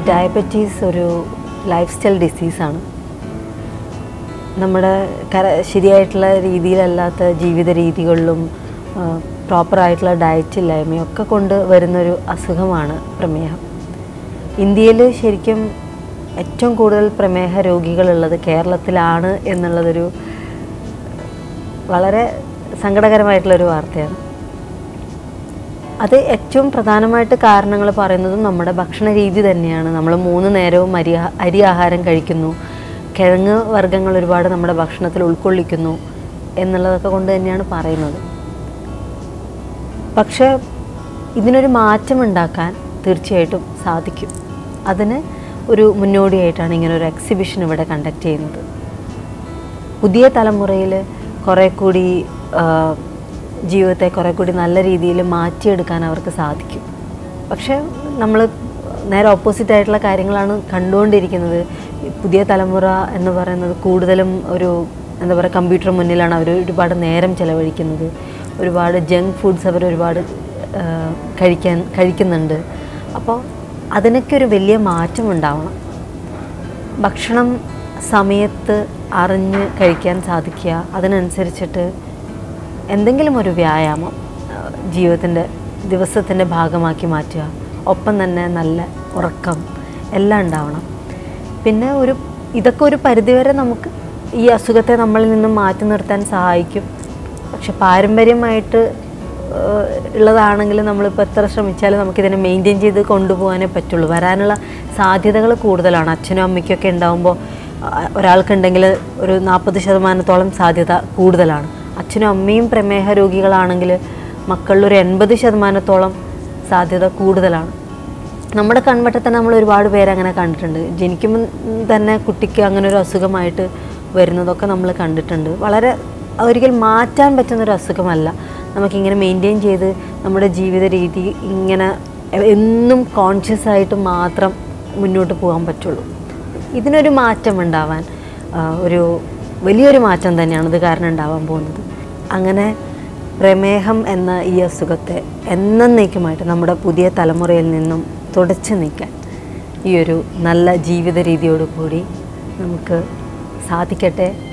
diabetes ഒരു life style ഡിസീസാണ് നമ്മുടെ കര ശരിയായിട്ടുള്ള രീതിയിലല്ലാത്ത ജീവിത രീതികളിലും പ്രോപ്പറായിട്ടുള്ള ഡയറ്റ് ഇല്ലായ്മയും ഒക്കെ കൊണ്ട് വരുന്നൊരു അസുഖമാണ് പ്രമേഹം ഇന്ത്യയിൽ ശരിക്കും ഏറ്റവും കൂടുതൽ പ്രമേഹ രോഗികളുള്ളത് കേരളത്തിലാണ് എന്നുള്ളതൊരു വളരെ സങ്കടകരമായിട്ടുള്ളൊരു വാർത്തയാണ് അത് ഏറ്റവും പ്രധാനമായിട്ട് കാരണങ്ങൾ പറയുന്നതും നമ്മുടെ ഭക്ഷണ രീതി തന്നെയാണ് നമ്മൾ മൂന്ന് നേരവും അരി അരി ആഹാരം കഴിക്കുന്നു കിഴങ്ങ് വർഗ്ഗങ്ങൾ ഒരുപാട് നമ്മുടെ ഭക്ഷണത്തിൽ ഉൾക്കൊള്ളിക്കുന്നു എന്നുള്ളതൊക്കെ കൊണ്ട് തന്നെയാണ് പറയുന്നത് പക്ഷേ ഇതിനൊരു മാറ്റം ഉണ്ടാക്കാൻ തീർച്ചയായിട്ടും സാധിക്കും അതിന് ഒരു മുന്നോടിയായിട്ടാണ് ഇങ്ങനെ ഒരു എക്സിബിഷൻ ഇവിടെ കണ്ടക്ട് ചെയ്യുന്നത് പുതിയ തലമുറയിൽ കുറേ കൂടി ആ, ജീവിതത്തെ കുറേ കൂടി നല്ല രീതിയിൽ മാറ്റിയെടുക്കാൻ അവർക്ക് സാധിക്കും പക്ഷേ നമ്മൾ നേരെ ഓപ്പോസിറ്റ് ആയിട്ടുള്ള കാര്യങ്ങളാണ് കണ്ടുകൊണ്ടിരിക്കുന്നത് ഈ പുതിയ തലമുറ എന്ന് പറയുന്നത് കൂടുതലും ഒരു എന്താ പറയുക കമ്പ്യൂട്ടർ മുന്നിലാണ് അവർ ഒരുപാട് നേരം ചിലവഴിക്കുന്നത് ഒരുപാട് ജങ്ക് ഫുഡ്സ് അവർ ഒരുപാട് ആ, കഴിക്കാൻ കഴിക്കുന്നുണ്ട് അപ്പോൾ അതിനൊക്കെ ഒരു വലിയ മാറ്റം ഉണ്ടാവണം ഭക്ഷണം സമയത്ത് അറിഞ്ഞ് കഴിക്കാൻ സാധിക്കുക അതിനനുസരിച്ചിട്ട് എന്തെങ്കിലും ഒരു വ്യായാമം ജീവിതത്തിൻ്റെ ദിവസത്തിൻ്റെ ഭാഗമാക്കി മാറ്റുക ഒപ്പം തന്നെ നല്ല ഉറക്കം എല്ലാം ഉണ്ടാവണം പിന്നെ ഒരു ഇതൊക്കെ ഒരു പരിധിവരെ നമുക്ക് ഈ അസുഖത്തെ നമ്മളിൽ നിന്നും മാറ്റി നിർത്താൻ സഹായിക്കും പക്ഷെ പാരമ്പര്യമായിട്ട് ഏഹ്, ഉള്ളതാണെങ്കിൽ നമ്മളിപ്പോൾ എത്ര ശ്രമിച്ചാലും നമുക്കിതിനെ മെയിൻറ്റെയിൻ ചെയ്ത് കൊണ്ടുപോകാനേ പറ്റുള്ളൂ വരാനുള്ള സാധ്യതകൾ കൂടുതലാണ് അച്ഛനും അമ്മയ്ക്കൊക്കെ ഉണ്ടാകുമ്പോൾ ഒരാൾക്കുണ്ടെങ്കിൽ ഒരു നാൽപ്പത് ശതമാനത്തോളം സാധ്യത കൂടുതലാണ് അച്ഛനും അമ്മയും പ്രമേഹ രോഗികളാണെങ്കിൽ മക്കളിൽ ഒരു എൺപത് ശതമാനത്തോളം സാധ്യത കൂടുതലാണ് നമ്മുടെ കൺവട്ടത്തിൽ നമ്മൾ ഒരുപാട് പേര് അങ്ങനെ കണ്ടിട്ടുണ്ട് ജനിക്കുമ്പോൾ തന്നെ കുട്ടിക്ക് അങ്ങനെ ഒരു അസുഖമായിട്ട് വരുന്നതൊക്കെ നമ്മൾ കണ്ടിട്ടുണ്ട് വളരെ ഒരിക്കൽ മാറ്റാൻ പറ്റുന്ന ഒരു അസുഖമല്ല നമുക്കിങ്ങനെ മെയിൻറ്റെയിൻ ചെയ്ത് നമ്മുടെ ജീവിത രീതി ഇങ്ങനെ എന്നും കോൺഷ്യസ് ആയിട്ട് മാത്രം മുന്നോട്ട് പോകാൻ പറ്റുള്ളൂ ഇതിനൊരു മാറ്റം ഉണ്ടാവാൻ ആ, ഒരു വലിയൊരു മാറ്റം തന്നെയാണ് ഇത് കാരണം ഉണ്ടാവാൻ പോകുന്നത് അങ്ങനെ പ്രമേഹം എന്ന ഈ അസുഖത്തെ എന്നേക്കുമായിട്ട് നമ്മുടെ പുതിയ തലമുറയിൽ നിന്നും തുടച്ചു നീക്കാൻ ഈ ഒരു നല്ല ജീവിത രീതിയോട് കൂടി നമുക്ക് സാധിക്കട്ടെ